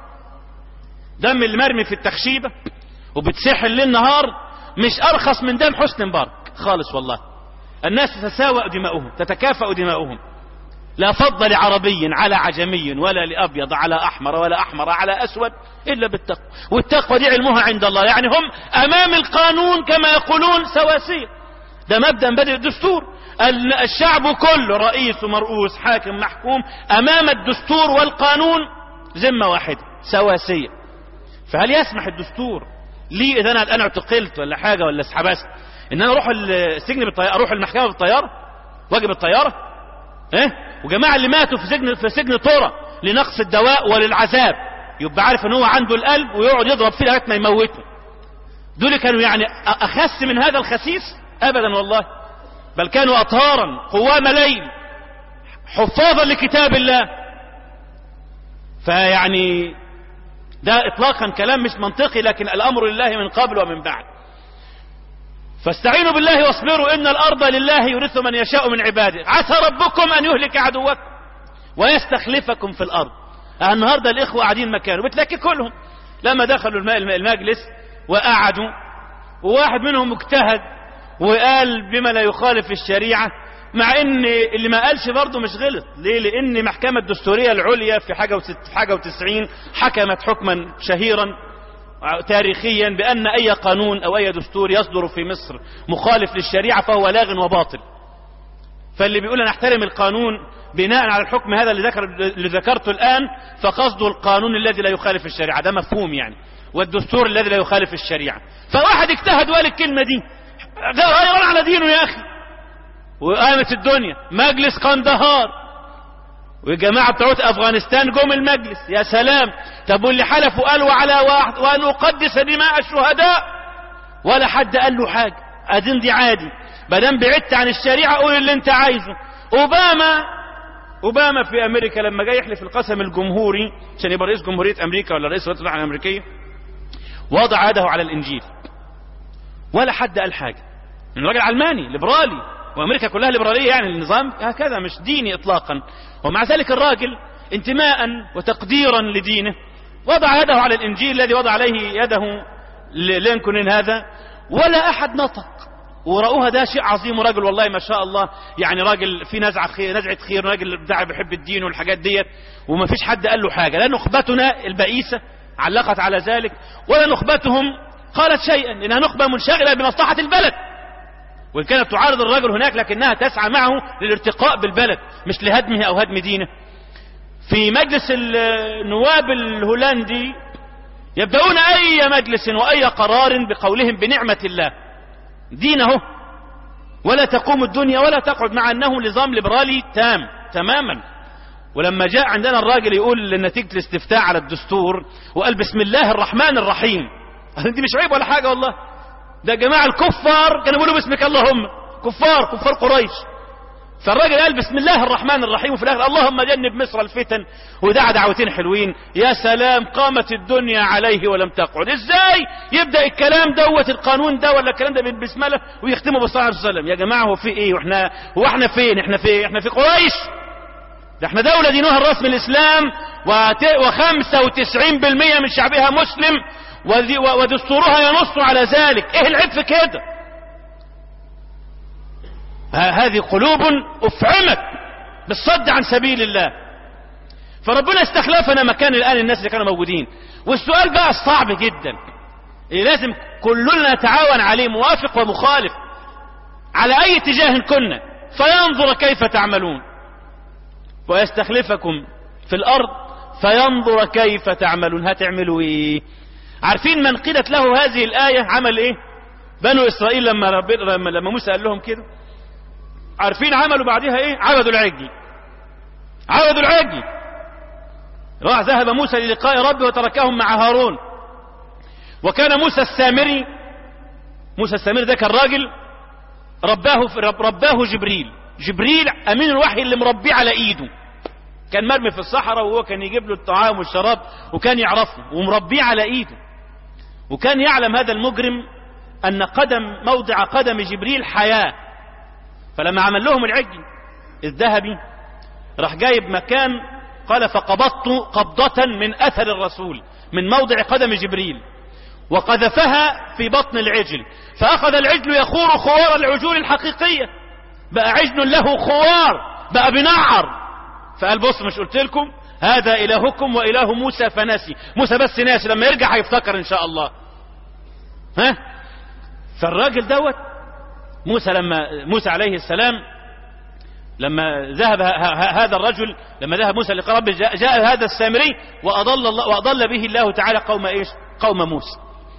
دم اللي مرمي في التخشيبة وبتسحل ليل نهار مش ارخص من دم حسني مبارك خالص والله الناس تتساوى دماؤهم تتكافأ دماؤهم لا فضل لعربي على عجمي ولا لأبيض على أحمر ولا أحمر على أسود إلا بالتقوى والتقوى دي علمها عند الله يعني هم أمام القانون كما يقولون سواسية ده مبدأ بدء الدستور الشعب كله رئيس ومرؤوس حاكم محكوم أمام الدستور والقانون ذمة واحدة سواسية فهل يسمح الدستور لي إذا أنا الآن اعتقلت ولا حاجة ولا اتحبست إن أنا أروح السجن بالطيارة أروح المحكمة بالطيارة واجب الطيارة ايه وجماعة اللي ماتوا في سجن في سجن طورة لنقص الدواء وللعذاب يبقى عارف ان هو عنده القلب ويقعد يضرب فيه لغايه ما يموته دول كانوا يعني اخس من هذا الخسيس ابدا والله بل كانوا اطهارا قوام ليل حفاظا لكتاب الله فيعني ده اطلاقا كلام مش منطقي لكن الامر لله من قبل ومن بعد فاستعينوا بالله واصبروا ان الارض لله يورث من يشاء من عباده عسى ربكم ان يهلك عدوكم ويستخلفكم في الارض النهارده الاخوه قاعدين مكانه بتلاقي كلهم لما دخلوا المجلس وقعدوا وواحد منهم مجتهد وقال بما لا يخالف الشريعه مع ان اللي ما قالش برضه مش غلط ليه لان المحكمه الدستوريه العليا في حاجه وست حاجه وتسعين حكمت حكما شهيرا تاريخيا بأن أي قانون أو أي دستور يصدر في مصر مخالف للشريعة فهو لاغ وباطل فاللي بيقول أنا احترم القانون بناء على الحكم هذا اللي, ذكر اللي ذكرته الآن فقصده القانون الذي لا يخالف الشريعة ده مفهوم يعني والدستور الذي لا يخالف الشريعة فواحد اجتهد وقال الكلمة دي غيران على دينه يا أخي وقامت الدنيا مجلس قندهار وجماعة بتوع افغانستان جم المجلس يا سلام طب واللي حلفوا قالوا على واحد وان اقدس دماء الشهداء ولا حد قال له حاجة ادين دي عادي بدل بعدت عن الشريعة قول اللي انت عايزه اوباما اوباما في امريكا لما جاي يحلف القسم الجمهوري عشان يبقى رئيس جمهورية امريكا ولا رئيس الولايات المتحدة الامريكية وضع يده على الانجيل ولا حد قال حاجة من راجل علماني ليبرالي وامريكا كلها ليبرالية يعني النظام هكذا مش ديني اطلاقا ومع ذلك الراجل انتماء وتقديرا لدينه وضع يده على الانجيل الذي وضع عليه يده لينكولن هذا ولا احد نطق ورأوها ده شيء عظيم وراجل والله ما شاء الله يعني راجل في نزعة خير نزعة خير راجل بتاع بيحب الدين والحاجات ديت وما فيش حد قال له حاجة لا نخبتنا البئيسة علقت على ذلك ولا نخبتهم قالت شيئا انها نخبة منشغلة بمصلحة البلد وان كانت تعارض الرجل هناك لكنها تسعى معه للارتقاء بالبلد مش لهدمه او هدم دينه في مجلس النواب الهولندي يبدأون اي مجلس واي قرار بقولهم بنعمة الله دينه ولا تقوم الدنيا ولا تقعد مع انه نظام ليبرالي تام تماما ولما جاء عندنا الراجل يقول نتيجة الاستفتاء على الدستور وقال بسم الله الرحمن الرحيم دي مش عيب ولا حاجة والله ده جماعة الكفار كانوا يقولوا باسمك اللهم كفار كفار قريش فالراجل قال بسم الله الرحمن الرحيم وفي الاخر اللهم جنب مصر الفتن ودعا دعوتين حلوين يا سلام قامت الدنيا عليه ولم تقعد ازاي يبدا الكلام دوت القانون ده ولا الكلام ده بالبسمله ويختمه بالصلاه عليه وسلم يا جماعه هو في ايه واحنا هو احنا فين احنا في احنا في قريش ده احنا دولة دينها الرسمي الاسلام وخمسة وتسعين بالمية من شعبها مسلم ودستورها ينص على ذلك ايه العيب في كده هذه قلوب افعمت بالصد عن سبيل الله فربنا استخلفنا مكان الان الناس اللي كانوا موجودين والسؤال بقى الصعب جدا اللي لازم كلنا نتعاون عليه موافق ومخالف على اي اتجاه كنا فينظر كيف تعملون ويستخلفكم في الارض فينظر كيف تعملون هتعملوا ايه عارفين من قيلت له هذه الايه عمل ايه بنو اسرائيل لما ربنا لما, لما موسى قال لهم كده عارفين عملوا بعدها ايه عبدوا العجل عبدوا العجل راح ذهب موسى للقاء ربه وتركهم مع هارون وكان موسى السامري موسى السامري ده كان راجل رباه رباه جبريل جبريل امين الوحي اللي مربيه على ايده كان مرمي في الصحراء وهو كان يجيب له الطعام والشراب وكان يعرفه ومربيه على ايده وكان يعلم هذا المجرم ان قدم موضع قدم جبريل حياه فلما عمل لهم العجل الذهبي راح جايب مكان قال فقبضت قبضة من أثر الرسول من موضع قدم جبريل وقذفها في بطن العجل فأخذ العجل يخور خوار العجول الحقيقية بقى عجل له خوار بقى بنعر فقال بص مش قلت لكم هذا إلهكم وإله موسى فنسي موسى بس ناسي لما يرجع هيفتكر إن شاء الله ها فالراجل دوت موسى لما موسى عليه السلام لما ذهب هذا الرجل لما ذهب موسى لقاء ربه جاء, جاء هذا السامري وأضل, الله وأضل به الله تعالى قوم إيش قوم موسى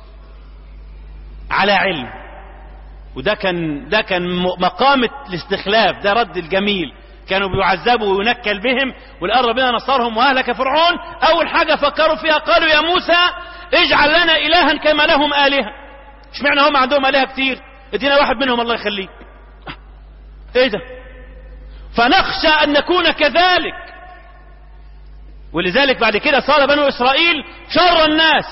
على علم وده كان ده كان مقامة الاستخلاف ده رد الجميل كانوا بيعذبوا وينكل بهم والآن ربنا نصرهم وأهلك فرعون أول حاجة فكروا فيها قالوا يا موسى اجعل لنا إلها كما لهم آلهة اشمعنى هم عندهم آلهة كتير ادينا واحد منهم الله يخليك ايه ده فنخشى ان نكون كذلك ولذلك بعد كده صار بنو اسرائيل شر الناس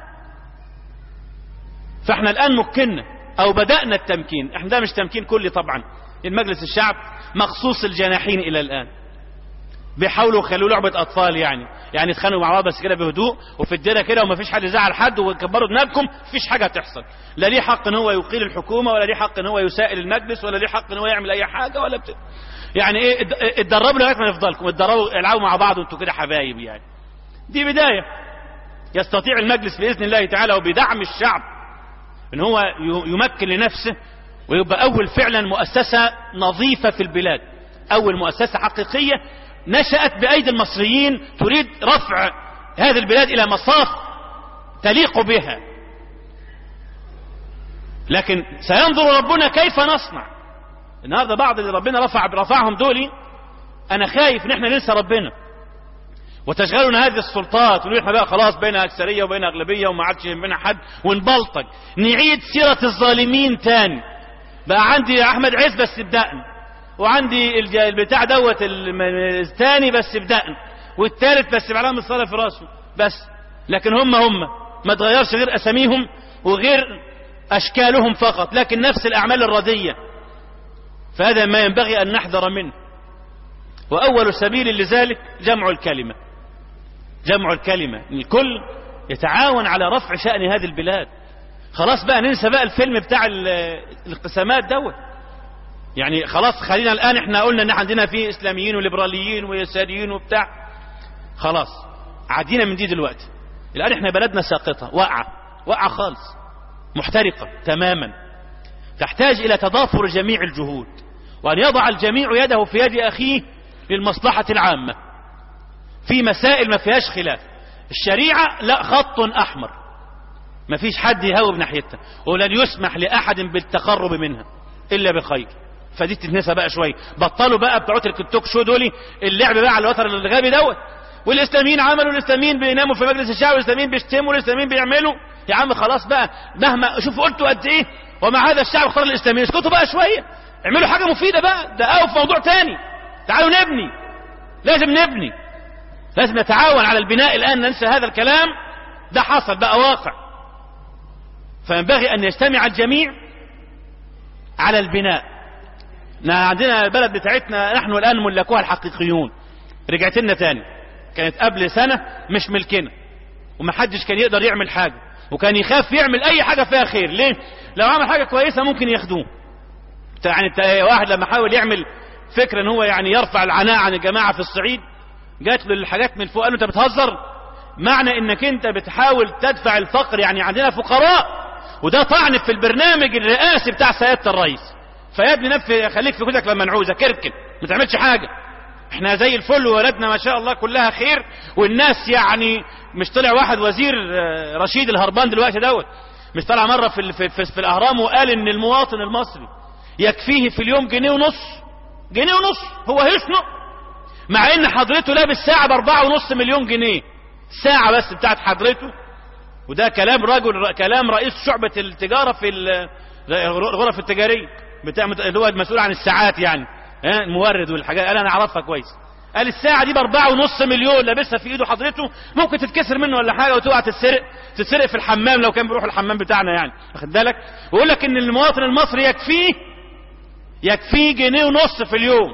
فاحنا الان مكنا او بدأنا التمكين احنا ده مش تمكين كلي طبعا المجلس الشعب مخصوص الجناحين الى الان بيحاولوا يخلوه لعبة اطفال يعني يعني اتخانقوا مع بعض بس كده بهدوء وفي الدنيا كده وما فيش حد يزعل حد وكبروا دماغكم مفيش حاجة تحصل لا ليه حق ان هو يقيل الحكومة ولا ليه حق ان هو يسائل المجلس ولا ليه حق ان هو يعمل اي حاجة ولا بت... يعني ايه اتدربوا لغايه ما يفضلكم اتدربوا العبوا مع بعض وانتوا كده حبايب يعني دي بداية يستطيع المجلس بإذن الله تعالى وبدعم الشعب ان هو يمكن لنفسه ويبقى اول فعلا مؤسسة نظيفة في البلاد اول مؤسسة حقيقية نشأت بأيدي المصريين تريد رفع هذه البلاد إلى مصاف تليق بها لكن سينظر ربنا كيف نصنع النهارده بعض اللي ربنا رفع رفعهم دول انا خايف ان احنا ننسى ربنا وتشغلنا هذه السلطات ونقول احنا بقى خلاص بين اكثريه وبين اغلبيه وما عادش يهمنا حد ونبلطج نعيد سيره الظالمين تاني بقى عندي احمد عز بس بدقن وعندي الج- البتاع دوت الم- الثاني بس بدقن والثالث بس بعلامه الصلاه في راسه بس لكن هم هم ما تغيرش غير اساميهم وغير اشكالهم فقط لكن نفس الاعمال الرديه فهذا ما ينبغي ان نحذر منه واول سبيل لذلك جمع الكلمه جمع الكلمه الكل يتعاون على رفع شان هذه البلاد خلاص بقى ننسى بقى الفيلم بتاع ال- الانقسامات دوت يعني خلاص خلينا الان احنا قلنا ان عندنا فيه اسلاميين وليبراليين ويساريين وبتاع خلاص عدينا من دي دلوقتي الان احنا بلدنا ساقطه واقعه واقعه خالص محترقه تماما تحتاج الى تضافر جميع الجهود وان يضع الجميع يده في يد اخيه للمصلحه العامه في مسائل ما فيهاش خلاف الشريعه لا خط احمر ما فيش حد يهوب ناحيتها ولن يسمح لاحد بالتقرب منها الا بخير فدي تتنسى بقى شويه بطلوا بقى بتوع التوك شو دول اللعب بقى على الوتر الغبي دوت والاسلاميين عملوا الاسلاميين بيناموا في مجلس الشعب والاسلاميين بيشتموا والاسلاميين بيعملوا يا عم خلاص بقى مهما شوفوا قلتوا قد ايه ومع هذا الشعب اختار الاسلاميين اسكتوا بقى شويه اعملوا حاجه مفيده بقى ده او في موضوع تاني تعالوا نبني لازم نبني لازم نتعاون على البناء الان ننسى هذا الكلام ده حصل بقى واقع فينبغي ان يجتمع الجميع على البناء نا- عندنا البلد بتاعتنا نحن الان ملكوها الحقيقيون رجعت لنا تاني كانت قبل سنة مش ملكنا ومحدش كان يقدر يعمل حاجة وكان يخاف يعمل اي حاجة فيها خير ليه لو عمل حاجة كويسة ممكن ياخدوه يعني الت- واحد لما حاول يعمل فكرة ان هو يعني يرفع العناء عن الجماعة في الصعيد جات له الحاجات من فوق قال له انت بتهزر معنى انك انت بتحاول تدفع الفقر يعني عندنا فقراء وده طعن في البرنامج الرئاسي بتاع سيادة الرئيس فيا ابني نف خليك في كتك لما نعوزك كركن ما تعملش حاجة احنا زي الفل وولدنا ما شاء الله كلها خير والناس يعني مش طلع واحد وزير آه، رشيد الهربان دلوقتي دوت مش طلع مرة في, ال- في, في, في الاهرام وقال ان المواطن المصري يكفيه في اليوم جنيه ونص جنيه ونص هو هيشنق مع ان حضرته لابس ساعة باربعة ونص مليون جنيه ساعة بس بتاعت حضرته وده كلام رجل كلام رئيس شعبة التجارة في ال- الغرف التجارية بتاع اللي هو المسؤول عن الساعات يعني ها المورد والحاجات قال انا اعرفها كويس قال الساعة دي باربعة ونص مليون لابسها في ايده حضرته ممكن تتكسر منه ولا حاجة وتقع تتسرق تتسرق في الحمام لو كان بيروح الحمام بتاعنا يعني واخد بالك ويقول لك ان المواطن المصري يكفيه يكفيه جنيه ونص في اليوم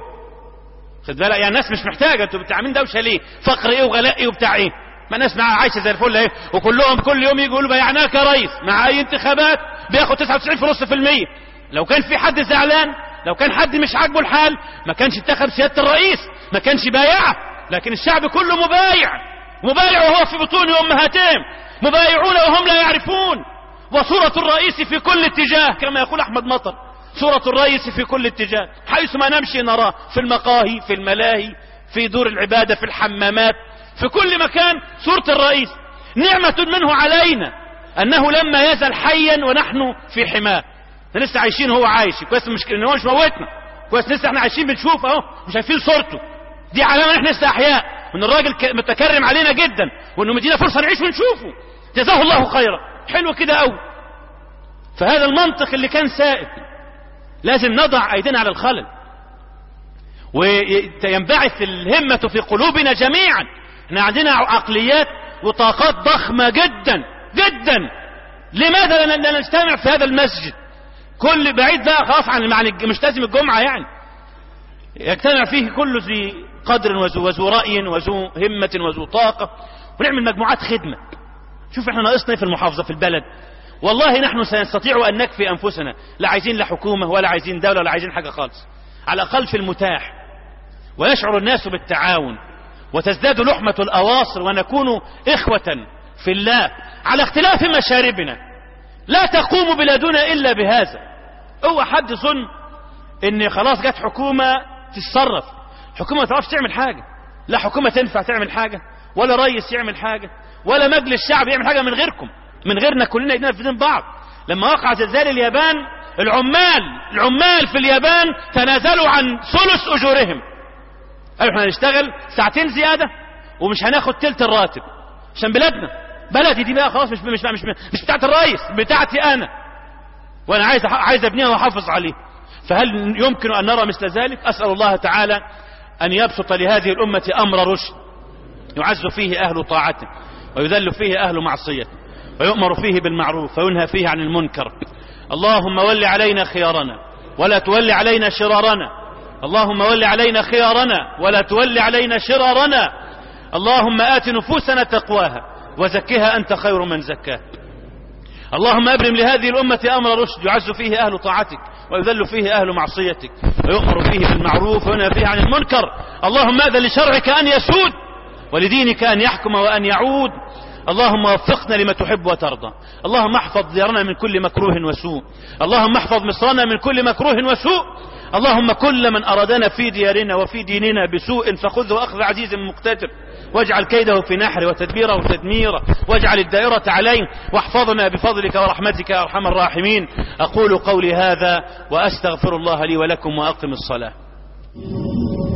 خد بالك يعني الناس مش محتاجه انتوا بتعملين دوشه ليه فقر ايه وغلاء ايه وبتاع ايه ما الناس مع عايشه زي الفل اهي وكلهم كل يوم يجوا يقولوا بيعناك يا ريس مع اي انتخابات بياخد 99.5% لو كان في حد زعلان لو كان حد مش عاجبه الحال ما كانش انتخب سياده الرئيس ما كانش بايعه لكن الشعب كله مبايع مبايع وهو في بطون امهاتهم مبايعون وهم لا يعرفون وصورة الرئيس في كل اتجاه كما يقول احمد مطر صورة الرئيس في كل اتجاه حيث ما نمشي نراه في المقاهي في الملاهي في دور العبادة في الحمامات في كل مكان صورة الرئيس نعمة منه علينا أنه لما يزل حيا ونحن في حماه احنا لسه عايشين هو عايش كويس مش ان هو مش موتنا كويس لسه احنا عايشين بنشوف اهو وشايفين صورته دي علامة ان احنا لسه احياء وان الراجل ك- متكرم علينا جدا وانه مدينا فرصة نعيش ونشوفه جزاه الله خيرا حلو كده قوي فهذا المنطق اللي كان سائد لازم نضع ايدينا على الخلل وينبعث الهمة في قلوبنا جميعا احنا عندنا عقليات وطاقات ضخمة جدا جدا لماذا لا لا نجتمع في هذا المسجد كل بعيد بقى خلاص عن عن الج- مش لازم الجمعة يعني يجتمع فيه كل ذي قدر وذو, وذو رأي وذو همة وذو طاقة ونعمل مجموعات خدمة شوف احنا ناقصنا ايه في المحافظة في البلد والله نحن سنستطيع أن نكفي أنفسنا لا عايزين لا حكومة ولا عايزين دولة ولا عايزين حاجة خالص على الأقل في المتاح ويشعر الناس بالتعاون وتزداد لحمة الأواصر ونكون إخوة في الله على اختلاف مشاربنا لا تقوم بلادنا إلا بهذا هو حد ظن ان خلاص جت حكومة تتصرف حكومة ما تعرفش تعمل حاجة لا حكومة تنفع تعمل حاجة ولا رئيس يعمل حاجة ولا مجلس شعب يعمل حاجة من غيركم من غيرنا كلنا ايدينا في ايدين بعض لما وقع زلزال اليابان العمال العمال في اليابان تنازلوا عن ثلث اجورهم قالوا احنا هنشتغل ساعتين زيادة ومش هناخد تلت الراتب عشان بلادنا بلدي دي بقى خلاص مش مش مش مش بتاعت الرئيس بتاعتي انا وانا عايز عايز ابنيها واحافظ عليه فهل يمكن ان نرى مثل ذلك اسال الله تعالى ان يبسط لهذه الامه امر رشد يعز فيه اهل طاعته ويذل فيه اهل معصيته ويؤمر فيه بالمعروف وينهى فيه عن المنكر اللهم ول علينا خيارنا ولا تول علينا شرارنا اللهم ول علينا خيارنا ولا تول علينا شرارنا اللهم آت نفوسنا تقواها وزكها أنت خير من زكاها اللهم أبرم لهذه الأمة أمر رشد يعز فيه أهل طاعتك ويذل فيه أهل معصيتك ويؤمر فيه بالمعروف وينهى فيه عن المنكر اللهم أذن لشرعك أن يسود ولدينك أن يحكم وأن يعود اللهم وفقنا لما تحب وترضى اللهم احفظ ديارنا من كل مكروه وسوء اللهم احفظ مصرنا من كل مكروه وسوء اللهم كل من أرادنا في ديارنا وفي ديننا بسوء فخذه أخذ عزيز مقتدر واجعل كيده في نحره وتدبيره تدميره واجعل الدائرة عليه واحفظنا بفضلك ورحمتك يا أرحم الراحمين أقول قولي هذا وأستغفر الله لي ولكم وأقم الصلاة